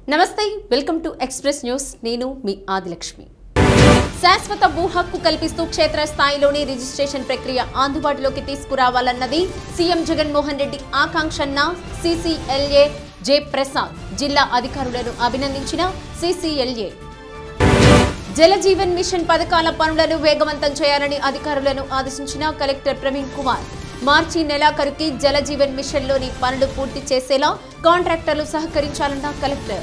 నమస్తే welcome to express news నేను మీ ఆదిలక్ష్మి శాశ్వత భూ హక్కు కల్పిస్తూ క్షేత్రస్థాయిలోని రిజిస్ట్రేషన్ ప్రక్రియ అందుబాటులోకి తీసుకురావాలన్నది సీఎం జగన్మోహన్ రెడ్డి ఆకాంక్షన్న సీసీఎల్ఏ జె ప్రసాద్ జిల్లా అధికారులను అభినందించిన సీసీఎల్ఏ జలజీవన్ మిషన్ పథకాల పనులను వేగవంతం చేయాలని అధికారులను ఆదేశించిన కలెక్టర్ ప్రవీణ్ కుమార్ మార్చి నెలాఖరుకి జలజీవన్ మిషన్లోని పనులు పూర్తి చేసేలా కాంట్రాక్టర్లు సహకరించాలన్న కలెక్టర్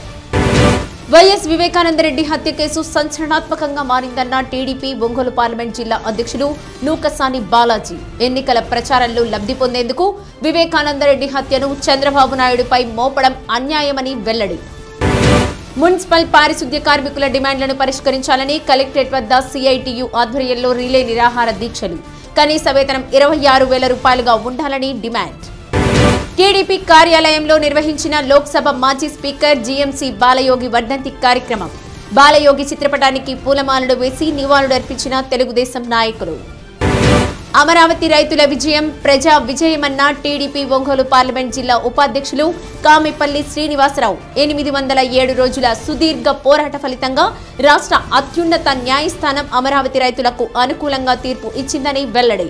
వైఎస్ వివేకానందరెడ్డి హత్య కేసు సంచలనాత్మకంగా మారిందన్న టీడీపీ ఒంగోలు పార్లమెంట్ జిల్లా అధ్యక్షులు నూకసాని బాలాజీ ఎన్నికల ప్రచారంలో లబ్ధి పొందేందుకు వివేకానందరెడ్డి హత్యను చంద్రబాబు నాయుడుపై మోపడం అన్యాయమని వెల్లడి మున్సిపల్ పారిశుద్ధ్య కార్మికుల డిమాండ్లను పరిష్కరించాలని కలెక్టరేట్ వద్ద సిఐటియు ఆధ్వర్యంలో రిలే నిరాహార దీక్షలు కనీస వేతనం ఇరవై ఆరు వేల రూపాయలుగా ఉండాలని డిమాండ్ టీడీపీ కార్యాలయంలో నిర్వహించిన లోక్సభ మాజీ స్పీకర్ జీఎంసీ బాలయోగి వర్ధంతి కార్యక్రమం బాలయోగి చిత్రపటానికి పూలమాలలు వేసి నివాళులర్పించిన తెలుగుదేశం నాయకులు అమరావతి రైతుల విజయం ప్రజా విజయమన్న టీడీపీ ఒంగోలు పార్లమెంట్ జిల్లా ఉపాధ్యక్షులు కామిపల్లి శ్రీనివాసరావు ఎనిమిది వందల ఏడు రోజుల సుదీర్ఘ పోరాట ఫలితంగా రాష్ట్ర అత్యున్నత న్యాయస్థానం అమరావతి రైతులకు అనుకూలంగా తీర్పు ఇచ్చిందని వెల్లడి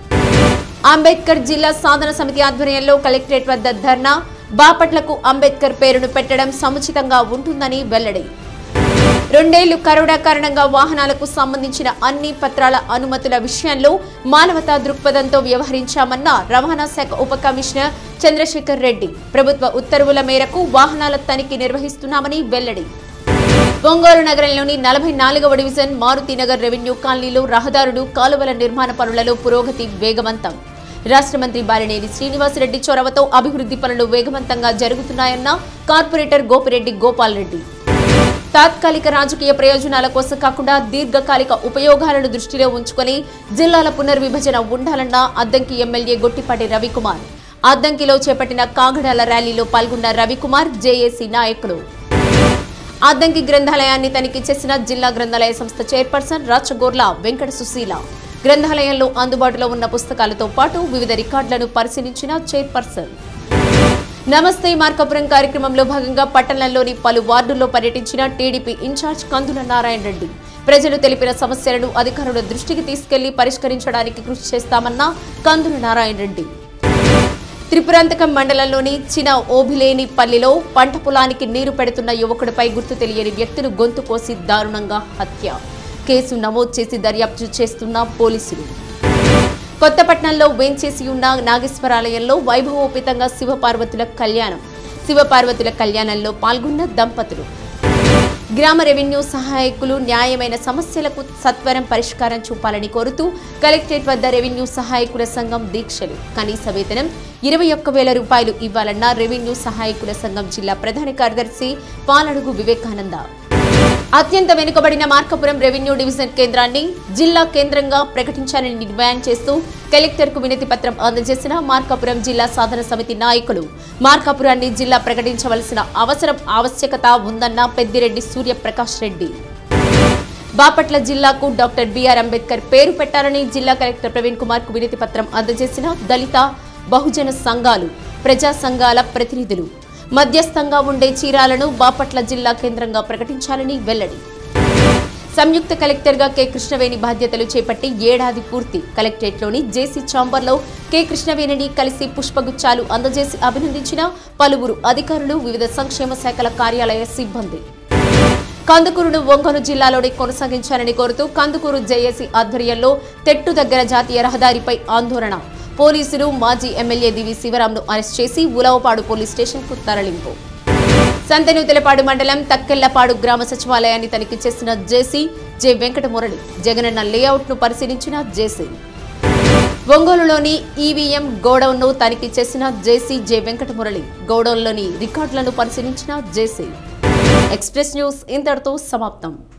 అంబేద్కర్ జిల్లా సాధన సమితి ఆధ్వర్యంలో కలెక్టరేట్ వద్ద ధర్నా బాపట్లకు అంబేద్కర్ పేరును పెట్టడం సముచితంగా ఉంటుందని వెల్లడి రెండేళ్లు కరోనా కారణంగా వాహనాలకు సంబంధించిన అన్ని పత్రాల అనుమతుల విషయంలో మానవతా దృక్పథంతో వ్యవహరించామన్న రవాణా శాఖ ఉప కమిషనర్ చంద్రశేఖర్ రెడ్డి ప్రభుత్వ ఉత్తర్వుల మేరకు వాహనాల తనిఖీ నిర్వహిస్తున్నామని వెల్లడి ఒంగోలు నగరంలోని నలభై నాలుగవ డివిజన్ మారుతినగర్ రెవెన్యూ కాలనీలో రహదారులు కాలువల నిర్మాణ పనులలో పురోగతి వేగవంతం రాష్ట్ర మంత్రి బాలినేని శ్రీనివాసరెడ్డి చొరవతో అభివృద్ధి పనులు వేగవంతంగా జరుగుతున్నాయన్న కార్పొరేటర్ గోపిరెడ్డి గోపాల్ రెడ్డి తాత్కాలిక రాజకీయ ప్రయోజనాల కోసం కాకుండా దీర్ఘకాలిక ఉపయోగాలను దృష్టిలో ఉంచుకొని జిల్లాల పునర్విభజన ఉండాలన్న అద్దంకి ఎమ్మెల్యే గొట్టిపాటి రవికుమార్ అద్దంకిలో చేపట్టిన కాగడాల ర్యాలీలో పాల్గొన్న రవికుమార్ జేఏసీ నాయకులు అద్దంకి గ్రంథాలయాన్ని తనిఖీ చేసిన జిల్లా గ్రంథాలయ సంస్థ చైర్పర్సన్ రాచగోర్ల వెంకట సుశీల గ్రంథాలయంలో అందుబాటులో ఉన్న పుస్తకాలతో పాటు వివిధ రికార్డులను పరిశీలించిన చైర్పర్సన్ నమస్తే మార్కాపురం కార్యక్రమంలో భాగంగా పట్టణంలోని పలు వార్డుల్లో పర్యటించిన టీడీపీ ఇన్ఛార్జ్ కందుల నారాయణ రెడ్డి ప్రజలు తెలిపిన సమస్యలను అధికారుల దృష్టికి తీసుకెళ్లి పరిష్కరించడానికి కృషి చేస్తామన్న కందుల నారాయణ రెడ్డి త్రిపురాంతకం మండలంలోని చిన ఓభిలేని పల్లిలో పంట పొలానికి నీరు పెడుతున్న యువకుడిపై గుర్తు తెలియని వ్యక్తులు గొంతు కోసి దారుణంగా హత్య కేసు నమోదు చేసి దర్యాప్తు చేస్తున్న పోలీసులు కొత్తపట్నంలో వేంచేసి ఉన్న నాగేశ్వరాలయంలో వైభవోపేతంగా శివపార్వతుల కళ్యాణం శివపార్వతుల కళ్యాణంలో పాల్గొన్న దంపతులు గ్రామ రెవెన్యూ సహాయకులు న్యాయమైన సమస్యలకు సత్వరం పరిష్కారం చూపాలని కోరుతూ కలెక్టరేట్ వద్ద రెవెన్యూ సహాయకుల సంఘం దీక్షలు కనీస వేతనం ఇరవై ఒక్క వేల రూపాయలు ఇవ్వాలన్న రెవెన్యూ సహాయకుల సంఘం జిల్లా ప్రధాన కార్యదర్శి పాలడుగు వివేకానంద అత్యంత వెనుకబడిన మార్కాపురం రెవెన్యూ డివిజన్ కేంద్రాన్ని జిల్లా కేంద్రంగా ప్రకటించాలని డిమాండ్ చేస్తూ కలెక్టర్కు వినతి పత్రం అందజేసిన మార్కాపురం జిల్లా సాధన సమితి నాయకులు మార్కాపురాన్ని జిల్లా ప్రకటించవలసిన అవసరం ఆవశ్యకత ఉందన్న పెద్దిరెడ్డి సూర్యప్రకాష్ రెడ్డి బాపట్ల జిల్లాకు డాక్టర్ బిఆర్ అంబేద్కర్ పేరు పెట్టాలని జిల్లా కలెక్టర్ ప్రవీణ్ కుమార్ కు వినతి పత్రం అందజేసిన దళిత బహుజన సంఘాలు ప్రజా సంఘాల ప్రతినిధులు మధ్యస్థంగా ఉండే చీరాలను బాపట్ల జిల్లా కేంద్రంగా ప్రకటించాలని వెల్లడి సంయుక్త కలెక్టర్గా కె కృష్ణవేణి బాధ్యతలు చేపట్టి ఏడాది పూర్తి కలెక్టరేట్లోని జేసీ ఛాంబర్లో కె కృష్ణవేణిని కలిసి పుష్పగుచ్చాలు అందజేసి అభినందించిన పలువురు అధికారులు వివిధ సంక్షేమ శాఖల కార్యాలయ సిబ్బంది కందుకూరును ఒంగోలు జిల్లాలోనే కొనసాగించాలని కోరుతూ కందుకూరు జేఏసీ ఆధ్వర్యంలో తెట్టు దగ్గర జాతీయ రహదారిపై ఆందోళన పోలీసులు మాజీ ఎమ్మెల్యే దివి శివరాంను అరెస్ట్ చేసి ఉలవపాడు పోలీస్ స్టేషన్కు తరలింపు సంతనూతలపాడు మండలం తక్కెళ్లపాడు గ్రామ సచివాలయాన్ని తనిఖీ చేసిన జేసీ జె వెంకటమురళి జగనన్న లేఅవుట్ను పరిశీలించిన జేసీ ఒంగోలులోని ఈవీఎం గోడౌన్ను తనిఖీ చేసిన జేసీ జె వెంకటమురళి గోడౌన్లోని రికార్డులను పరిశీలించిన జేసీ ఎక్స్ప్రెస్ న్యూస్ ఇంతటితో సమాప్తం